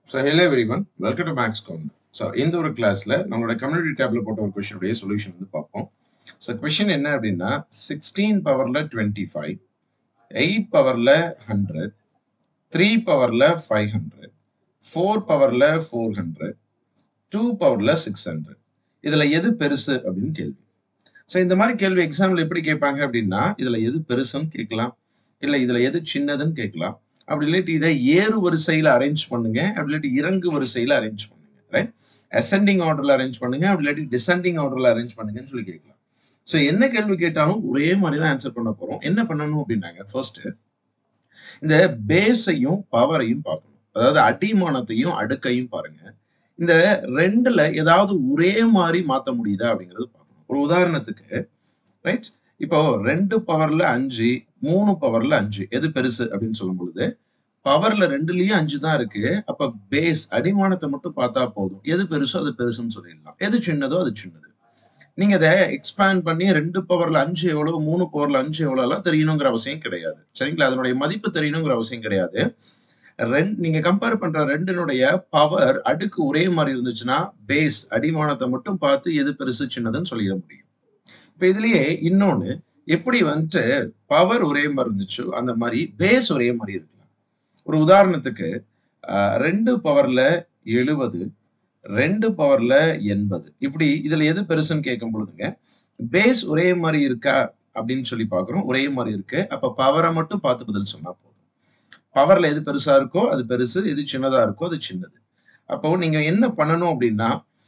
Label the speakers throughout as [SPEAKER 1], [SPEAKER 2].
[SPEAKER 1] so hello everyone welcome to maths con so இந்த ஒரு கிளாஸில் நம்மளோட கம்யூனிட்டி டேப்ல போட்ட ஒரு கொஷனுடைய சொல்யூஷன் வந்து பார்ப்போம் ஸோ கொஷின் என்ன அப்படின்னா சிக்ஸ்டீன் பவரில் டுவெண்ட்டி ஃபைவ் எயிட் பவரில் ஹண்ட்ரட் த்ரீ பவரில் ஃபைவ் ஹண்ட்ரட் ஃபோர் பவரில் ஃபோர் ஹண்ட்ரட் டூ பவரில் சிக்ஸ் ஹண்ட்ரட் இதில் எது பெருசு அப்படின்னு கேள்வி ஸோ இந்த மாதிரி கேள்வி எக்ஸாம்பிள் எப்படி கேட்பாங்க அப்படின்னா இதில் எது பெருசுன்னு கேட்கலாம் இல்லை இதில் எது சின்னதுன்னு கேட்கலாம் அப்படி இல்லாட்டி இதை ஏறு வரிசையில் அரேஞ்ச் பண்ணுங்க அப்படி இல்லாட்டி இறங்கு வரிசையில் அரேஞ்ச் பண்ணுங்க ரைட் அசெண்டிங் ஆர்டரில் அரேஞ்ச் பண்ணுங்க அப்படி இல்லாட்டி டிசெண்டிங் ஆர்டரில் அரேஞ்ச் பண்ணுங்கன்னு சொல்லி கேட்கலாம் ஸோ என்ன கேள்வி கேட்டாலும் ஒரே மாதிரி தான் ஆன்சர் பண்ண போறோம் என்ன பண்ணணும் அப்படின்னாங்க ஃபர்ஸ்ட் இந்த பேஸையும் பவரையும் பார்க்கணும் அதாவது அடிமானத்தையும் அடுக்கையும் பாருங்க இந்த ரெண்டுல ஏதாவது ஒரே மாதிரி மாத்த முடியுதா அப்படிங்கிறது பார்க்கணும் ஒரு உதாரணத்துக்கு ரைட் இப்போ ரெண்டு பவர்ல அஞ்சு மூணு பவர்ல அஞ்சு எது பெருசு அப்படின்னு சொல்லும் பொழுது பவர்ல ரெண்டுலயும் அஞ்சு தான் இருக்கு அப்ப பேஸ் அடிமானத்தை மட்டும் பார்த்தா போதும் எது பெருசோ அது பெருசுன்னு சொல்லிடலாம் எது சின்னதோ அது சின்னது நீங்க அதை எக்ஸ்பேண்ட் பண்ணி ரெண்டு பவர்ல அஞ்சு எவ்வளவு மூணு பவர்ல அஞ்சு எவ்வளவு எல்லாம் தெரியணுங்கிற அவசியம் கிடையாது சரிங்களா அதனுடைய மதிப்பு தெரியணுங்கிற அவசியம் கிடையாது ரெண்டு நீங்க கம்பேர் பண்ற ரெண்டினுடைய பவர் அடுக்கு ஒரே மாதிரி இருந்துச்சுன்னா பேஸ் அடிமானத்தை மட்டும் பார்த்து எது பெருசு சின்னதுன்னு சொல்லிட முடியும் இப்ப இதுலயே இன்னொன்னு எப்படி வந்துட்டு பவர் ஒரே மாதிரி இருந்துச்சோ அந்த மாதிரி பேஸ் ஒரே மாதிரி இருக்கலாம் ஒரு உதாரணத்துக்கு ஆஹ், ரெண்டு பவர்ல எழுபது ரெண்டு பவர்ல எண்பது இப்படி இதுல எது பெருசுன்னு கேட்கும் பொழுதுங்க பேஸ் ஒரே மாதிரி இருக்கா அப்படின்னு சொல்லி பார்க்குறோம் ஒரே மாதிரி இருக்கு அப்ப பவரை மட்டும் பார்த்து பதில் சொன்னா போதும் பவர்ல எது பெருசா இருக்கோ அது பெருசு எது சின்னதா இருக்கோ அது சின்னது அப்போ நீங்க என்ன பண்ணணும் அப்படின்னா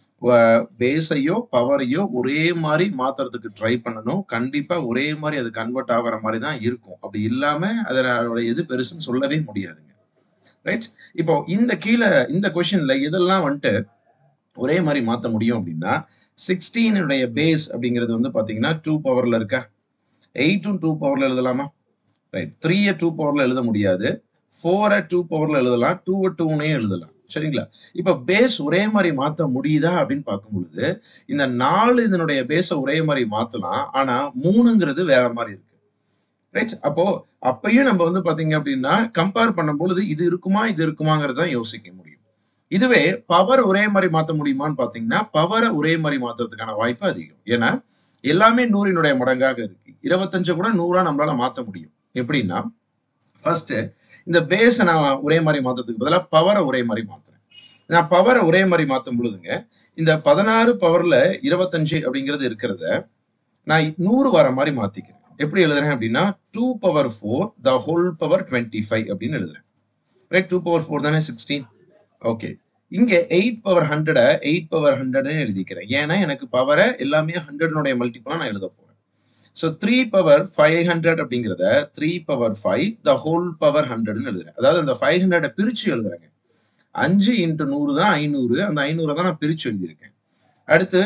[SPEAKER 1] பேஸையோ பவரையோ ஒரே மாதிரி மாத்துறதுக்கு ட்ரை பண்ணணும் கண்டிப்பா ஒரே மாதிரி அது கன்வெர்ட் ஆகிற மாதிரி தான் இருக்கும் அப்படி இல்லாம அதனோட எது பெருசுன்னு சொல்லவே முடியாதுங்க ரைட் இப்போ இந்த கீழே இந்த கொஷின்ல இதெல்லாம் வந்துட்டு ஒரே மாதிரி மாத்த முடியும் அப்படின்னா சிக்ஸ்டீனுடைய பேஸ் அப்படிங்கிறது வந்து பாத்தீங்கன்னா டூ பவர்ல இருக்கா எயிட்டும் டூ பவர்ல எழுதலாமா ரைட் த்ரீயை டூ பவர்ல எழுத முடியாது ஃபோரை டூ பவர்ல எழுதலாம் டூவை டூனே எழுதலாம் சரிங்களா இப்ப பேஸ் ஒரே மாதிரி மாத்த முடியுதா அப்படின்னு பார்க்கும் பொழுது இந்த நாலு இதனுடைய பேஸை ஒரே மாதிரி மாத்தலாம் ஆனா மூணுங்கிறது வேற மாதிரி இருக்கு ரைட் அப்போ அப்பயும் நம்ம வந்து பாத்தீங்க அப்படின்னா கம்பேர் பண்ணும் பொழுது இது இருக்குமா இது இருக்குமாங்கிறது தான் யோசிக்க முடியும் இதுவே பவர் ஒரே மாதிரி மாத்த முடியுமான்னு பாத்தீங்கன்னா பவரை ஒரே மாதிரி மாத்துறதுக்கான வாய்ப்பு அதிகம் ஏன்னா எல்லாமே நூறினுடைய மடங்காக இருக்கு இருபத்தஞ்சு கூட நூறா நம்மளால மாத்த முடியும் எப்படின்னா ஃபர்ஸ்ட் இந்த பேஸை நான் ஒரே மாதிரி மாத்துறதுக்கு பதிலாக பவரை ஒரே மாதிரி மாத்துறேன் நான் பவரை ஒரே மாதிரி மாத்தும் பொழுதுங்க இந்த பதினாறு பவர்ல இருபத்தஞ்சு அப்படிங்கிறது இருக்கிறத நான் நூறு வர மாதிரி மாத்திக்கிறேன் எப்படி எழுதுறேன் அப்படின்னா two power four the whole power twenty five அப்படின்னு எழுதுறேன் ரைட் டூ பவர் ஃபோர் தானே சிக்ஸ்டீன் ஓகே இங்க eight power hundred eight power ஹண்ட்ரட்னு எழுதிக்கிறேன் ஏன்னா எனக்கு பவரை எல்லாமே ஹண்ட்ரட்னுடைய மல்டிபிளா நான் எழுத போறேன் so three power five hundred அப்படிங்கிறத three power five the whole power ஹண்ட்ரட்னு எழுதுறேன் அதாவது அந்த ஃபைவ் ஹண்ட்ரட பிரிச்சு எழுதுறேங்க அஞ்சு இன்ட்டு நூறு தான் ஐநூறு அந்த ஐநூறை தான் நான் பிரிச்சு எழுதியிருக்கேன் அடுத்து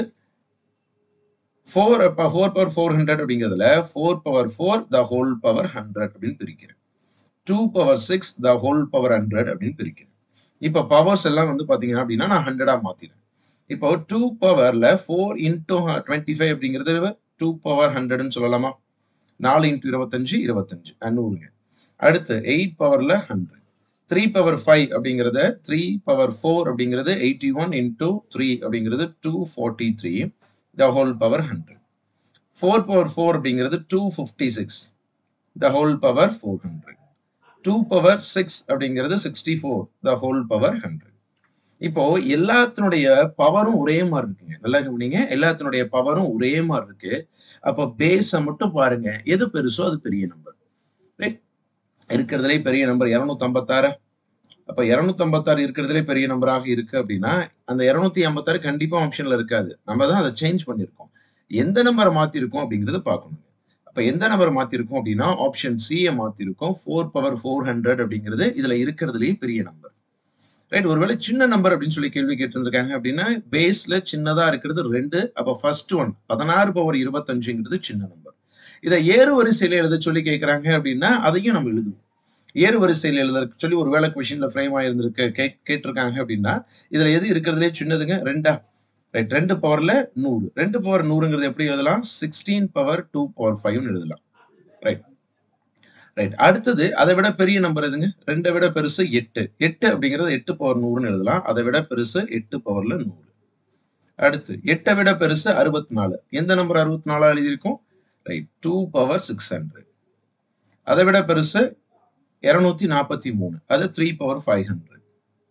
[SPEAKER 1] four four power four hundred அப்படிங்கிறதுல four power four the whole power hundred அப்படின்னு பிரிக்கிறேன் two power six the whole power hundred அப்படின்னு பிரிக்கிறேன் இப்போ பவர்ஸ் எல்லாம் வந்து பார்த்தீங்கன்னா அப்படின்னா நான் ஹண்ட்ரடா மாத்திறேன் இப்போ டூ பவர்ல ஃபோர் இன்டூ டுவெண்ட்டி ஃபைவ் அப்படிங்கிறது டூ பவர் ஹண்ட்ரட்னு சொல்லலாமா நாலு இன்டூ இருபத்தஞ்சு இருபத்தஞ்சு நூறுங்க அடுத்து எயிட் பவர்ல ஹண்ட்ரட் த்ரீ பவர் ஃபைவ் அப்படிங்கிறத த்ரீ பவர் ஃபோர் அப்படிங்கிறது எயிட்டி ஒன் இன்டூ த்ரீ அப்படிங்கிறது two forty three the whole power hundred four power four அப்படிங்கிறது two fifty six the whole power four hundred two power six அப்படிங்கிறது sixty four the whole power hundred இப்போ எல்லாத்தினுடைய பவரும் ஒரே மாதிரி இருக்குங்க நல்லா கவனிங்க எல்லாத்தினுடைய பவரும் ஒரே மாதிரி இருக்கு அப்போ பேஸை மட்டும் பாருங்க எது பெருசோ அது பெரிய நம்பர் ரைட் இருக்கிறதுலே பெரிய நம்பர் இரநூத்தி ஐம்பத்தாறு அப்ப இருநூத்தி ஐம்பத்தாறு இருக்கிறதுலே பெரிய நம்பராக இருக்கு அப்படின்னா அந்த இருநூத்தி ஐம்பத்தாறு கண்டிப்பா ஆப்ஷன்ல இருக்காது நம்ம தான் அதை சேஞ்ச் பண்ணியிருக்கோம் எந்த நம்பரை மாத்திருக்கோம் அப்படிங்கறத பார்க்கணும் அப்ப எந்த நம்பர் மாத்திருக்கோம் அப்படின்னா ஆப்ஷன் சியை மாத்திருக்கோம் ஃபோர் பவர் ஃபோர் ஹண்ட்ரட் அப்படிங்கிறது இதுல இருக்கிறதுலயே பெரிய நம்பர் ரைட் ஒருவேளை சின்ன நம்பர் அப்படின்னு சொல்லி கேள்வி கேட்டிருந்திருக்காங்க அப்படின்னா பேஸ்ல சின்னதா இருக்கிறது ரெண்டு அப்ப ஃபர்ஸ்ட் ஒன் பதினாறு பவர் இருபத்தஞ்சுங்கிறது சின்ன நம்பர் இதை ஏறு வரிசையில எழுத சொல்லி கேட்கறாங்க அப்படின்னா அதையும் நம்ம எழுதுவோம் ஏறு வரிசையில் எழுதுறதுக்கு சொல்லி ஒரு வேலை கொஷின்ல ஃப்ரேம் ஆயிருந்திருக்கு கே கேட்டிருக்காங்க அப்படின்னா இதுல எது இருக்கிறதுலே சின்னதுங்க ரெண்டா ரைட் ரெண்டு பவர்ல நூறு ரெண்டு பவர் நூறுங்கிறது எப்படி எழுதலாம் சிக்ஸ்டீன் பவர் டூ பவர் ஃபைவ்னு எழுதலாம் ரைட் ரைட் அடுத்தது அதை விட பெரிய நம்பர் எதுங்க ரெண்டை விட பெருசு எட்டு எட்டு அப்படிங்கிறது எட்டு பவர் நூறுன்னு எழுதலாம் அதை விட பெருசு எட்டு பவர்ல நூறு அடுத்து எட்டை விட பெருசு அறுபத்தி நாலு எந்த நம்பர் அறுபத்தி நாலா எழுதியிருக்கும் right two power six hundred அதை விட பெருசு இருநூத்தி நாற்பத்தி மூணு அது three power five hundred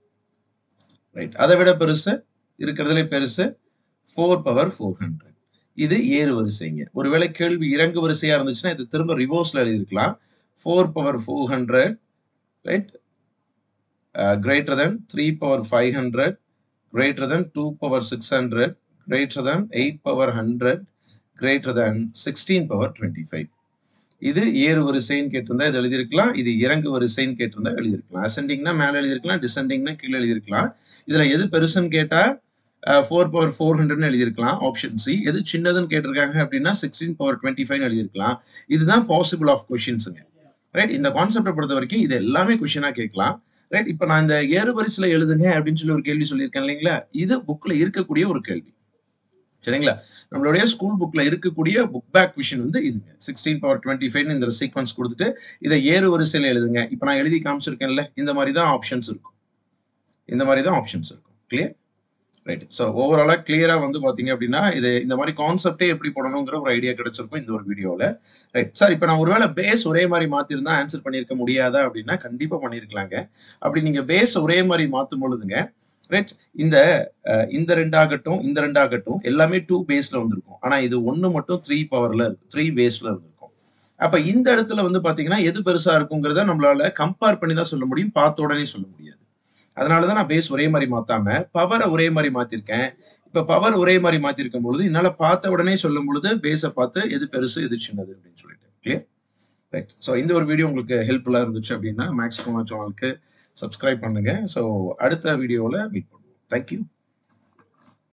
[SPEAKER 1] right அதை விட பெருசு இருக்கிறதுல பெருசு ஃபோர் பவர் ஃபோர் ஹண்ட்ரட் இது ஏறு வரிசைங்க ஒருவேளை கேள்வி இறங்கு வரிசையா இருந்துச்சுன்னா இது திரும்ப ரிவர்ஸ்ல எழுதியிருக்கலாம் four power four hundred right greater than three power five hundred greater than two power six hundred greater than eight power hundred greater than sixteen power twenty five இது ஏறு வரிசைன்னு கேட்டிருந்தா இது எழுதியிருக்கலாம் இது இறங்கு வரிசைன்னு கேட்டிருந்தா எழுதியிருக்கலாம் அசெண்டிங்னா மேலே எழுதியிருக்கலாம் டிசெண்டிங்னா கீழே எழுதியிருக்கலாம் இதுல எது பெருசுன்னு கேட்டா ஃபோர் பவர் ஃபோர் ஹண்ட்ரட்னு எழுதியிருக்கலாம் ஆப்ஷன் சி எது சின்னதுன்னு கேட்டிருக்காங்க அப்படின்னா சிக்ஸ்டீன் பவர் டுவெண்ட்டி ஃபைவ் எழுதியிருக்கலாம் இதுதான் பாசிபிள் ஆஃப் கொஷின்ஸுங்க ரைட் இந்த கான்செப்டை பொறுத்த வரைக்கும் இது எல்லாமே கொஷினா கேட்கலாம் ரைட் இப்போ நான் இந்த ஏறு வரிசையில் எழுதுங்க அப்படின்னு சொல்லி ஒரு கேள்வி சொல்லியிருக்கேன் இல்லைங்களா இது புக்ல இருக்கக்கூடிய ஒரு கேள்வி சரிங்களா நம்மளுடைய ஸ்கூல் புக்ல இருக்கக்கூடிய புக் பேக் விஷன் வந்து இதுங்க சிக்ஸ்டீன் பவர் டுவெண்ட்டி ஃபைவ் இந்த சீக்வன்ஸ் கொடுத்துட்டு இதை ஏறு வரிசையில் எழுதுங்க இப்போ நான் எழுதி காமிச்சிருக்கேன்ல இந்த மாதிரி தான் ஆப்ஷன்ஸ் இருக்கும் இந்த மாதிரி தான் ஆப்ஷன்ஸ் இருக்கும் கிளியர் ரைட் ஸோ ஓவராலாக கிளியராக வந்து பார்த்தீங்க அப்படின்னா இது இந்த மாதிரி கான்செப்டே எப்படி போடணுங்கிற ஒரு ஐடியா கிடைச்சிருக்கும் இந்த ஒரு வீடியோவில் ரைட் சார் இப்போ நான் ஒருவேளை பேஸ் ஒரே மாதிரி மாற்றிருந்தா ஆன்சர் பண்ணியிருக்க முடியாதா அப்படின்னா கண்டிப்பாக பண்ணியிருக்கலாங்க அப்படி நீங்கள் பேஸ் ஒரே மாதிரி மாற்றும் பொழுதுங்க ரைட் இந்த இந்த ரெண்டாகட்டும் இந்த ரெண்டாகட்டும் எல்லாமே டூ பேஸ்ல வந்திருக்கும் ஆனா இது ஒன்னு மட்டும் த்ரீ பவர்ல இருக்கு த்ரீ பேஸ்ல இருந்திருக்கும் அப்ப இந்த இடத்துல வந்து பாத்தீங்கன்னா எது பெருசா இருக்குங்கிறத நம்மளால கம்பேர் பண்ணி தான் சொல்ல முடியும் பார்த்த உடனே சொல்ல முடியாது அதனாலதான் நான் பேஸ் ஒரே மாதிரி மாத்தாம பவரை ஒரே மாதிரி மாத்திருக்கேன் இப்ப பவர் ஒரே மாதிரி மாத்திருக்கும் பொழுது என்னால பார்த்த உடனே சொல்லும் பொழுது பேஸை பார்த்து எது பெருசு எது சின்னது அப்படின்னு சொல்லிட்டு கிளியர் ரைட் ஸோ இந்த ஒரு வீடியோ உங்களுக்கு ஹெல்ப்ஃபுல்லா இருந்துச்சு அப்படின்னா மேக்ஸ் சேனலுக்கு சப்ஸ்கிரைப் பண்ணுங்க ஸோ அடுத்த வீடியோவில் மீட் பண்ணுவோம் தேங்க்யூ